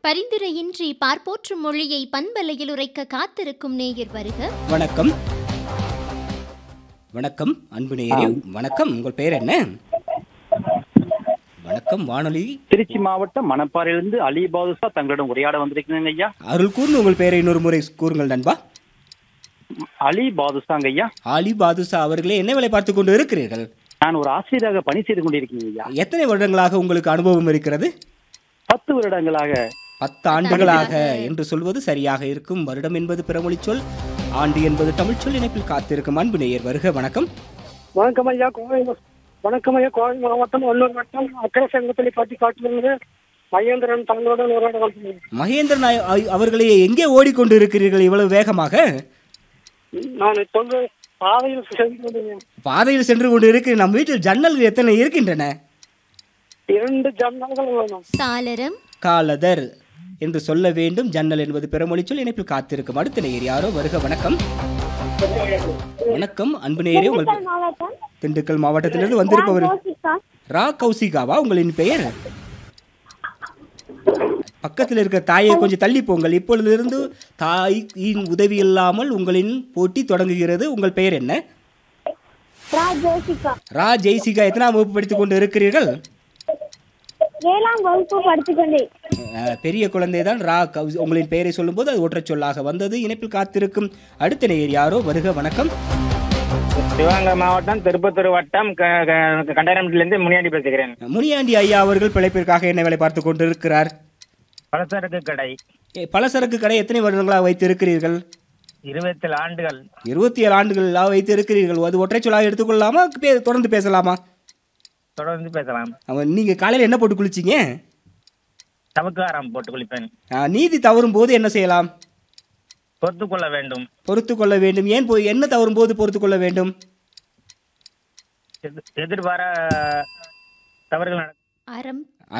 பரிந்துரையின்றி பார்ப்போற்றும் மொழியை பண்பலையில் உரைக்க காத்திருக்கும் நேயர் வருக வணக்கம் வணக்கம் அன்பு நேயரே வணக்கம் உங்கள் பெயர் என்ன வணக்கம் வானொலி திருச்சி மாவட்டம் மணப்பாறையிலிருந்து அலி பாதுஷா தங்களிடம் உரையாட வந்திருக்கிறேங்க ஐயா அருள் கூர்ந்து உங்கள் பெயரை இன்னொரு முறை கூறுங்கள் நண்பா அலி பாதுஷாங்க ஐயா ஆலி பாதுஷா அவர்களே என்ன வேலை பார்த்து கொண்டு இருக்கிறீர்கள் நான் ஒரு ஆசிரியராக பணி செய்து கொண்டிருக்கேன் ஐயா எத்தனை வருடங்களாக உங்களுக்கு அனுபவம் இருக்கிறது பத்து வருடங்களாக பத்து ஆண்டுகளாக என்று சொல்வது சரியாக இருக்கும் வருடம் என்பது பிறமொழி சொல் ஆண்டு என்பது தமிழ் சொல் இணைப்பில் காத்திருக்கும் அன்பு நேயர் வருக வணக்கம் வணக்கம் ஐயா கோவை மா- வணக்கம் ஐயா கோவை மாவட்டம் வள்ளூர் வட்டம் அக்கரை சங்கப்பள்ளி பாட்டி காட்டிலிருந்து மகேந்திரன் தங்களுடன் உரையாட வந்தேன். மகேந்திரன் அ- அ- அவர்களே எங்கே ஓடிக்கொண்டு இருக்கிறீர்கள் இவ்வளவு வேகமாக நான் இப்பொழுது பாதையில் சென்று கொண்டிருந்தேன். பாதையில் சென்று கொண்டு இருக்கிற நம் வீட்டில் ஜன்னல்கள் எத்தனை இருக்கின்றன இரண்டு ஜன்னல்கள் உள்ளன சாளரம் காலதர் என்று சொல்ல வேண்டும் ஜன்னல் என்பது பிறமொழி சொல் இணைப்பில் காத்திருக்கும் அடுத்த நேயர் யாரோ வருக வணக்கம் வணக்கம் அன்பு நேயரே உங்கள் பெ- திண்டுக்கல் மாவட்டத்திலிருந்து வந்திருப்பவர் ரா கௌசிகாவா உங்களின் பெயர் பக்கத்தில் இருக்கிற தாயை கொஞ்சம் தள்ளி போங்கள் இப்பொழுதிலிருந்து தாயின் உதவி இல்லாமல் உங்களின் போட்டி தொடங்குகிறது உங்கள் பெயர் என்ன ஜோசிகா ரா ஜெய்சிகா எத்தனாம் வகுப்பு படித்துக் கொண்டு இருக்கிறீர்கள் ஏழாம் வகுப்பு படித்துக்கொண்டேன் அஹ், பெரிய குழந்தை தான் ரா கௌசி உங்களின் பெயரை சொல்லும்போது அது ஒற்றைச் சொல்லாக வந்தது இணைப்பில் காத்திருக்கும் அடுத்த நேயர் யாரோ வருக வணக்கம் சிவகங்கை மாவட்டம் திருப்பத்தூர் வட்டம் கண்டனமிட்டிலிருந்து முனியாண்டி பேசுகிறேன் முனியாண்டி ஐயா அவர்கள் பிழைப்பிற்காக என்ன வேலை பார்த்து கொண்டு இருக்கிறார் பலசரக்கு கடை ஏ, பலசரக்கு கடை எத்தனை வருடங்களாக வைத்து இருக்கிறீர்கள் இருபத்தி ஆண்டுகள் இருபத்தி ஏழு ஆண்டுகளாக வைத்து இருக்கிறீர்கள் அது ஒற்றைச் சொல்லாக எடுத்துக்கொள்ளலாமா பே- தொடர்ந்து பேசலாமா தொடர்ந்து பேசலாம் அவன் நீங்கள் காலையில் என்ன போட்டு குளிச்சிங்க சவுக்காரம் போட்டு குளிப்பேன் அஹ், நீதி தவறும் போது என்ன செய்யலாம் பொறுத்து கொள்ள வேண்டும் பொறுத்து கொள்ள வேண்டும் ஏன் போய் என்ன தவறும் போது பொறுத்து கொள்ள வேண்டும் எதிர்- எதிர்பாரா தவறுகள் நடக்கும் அறம்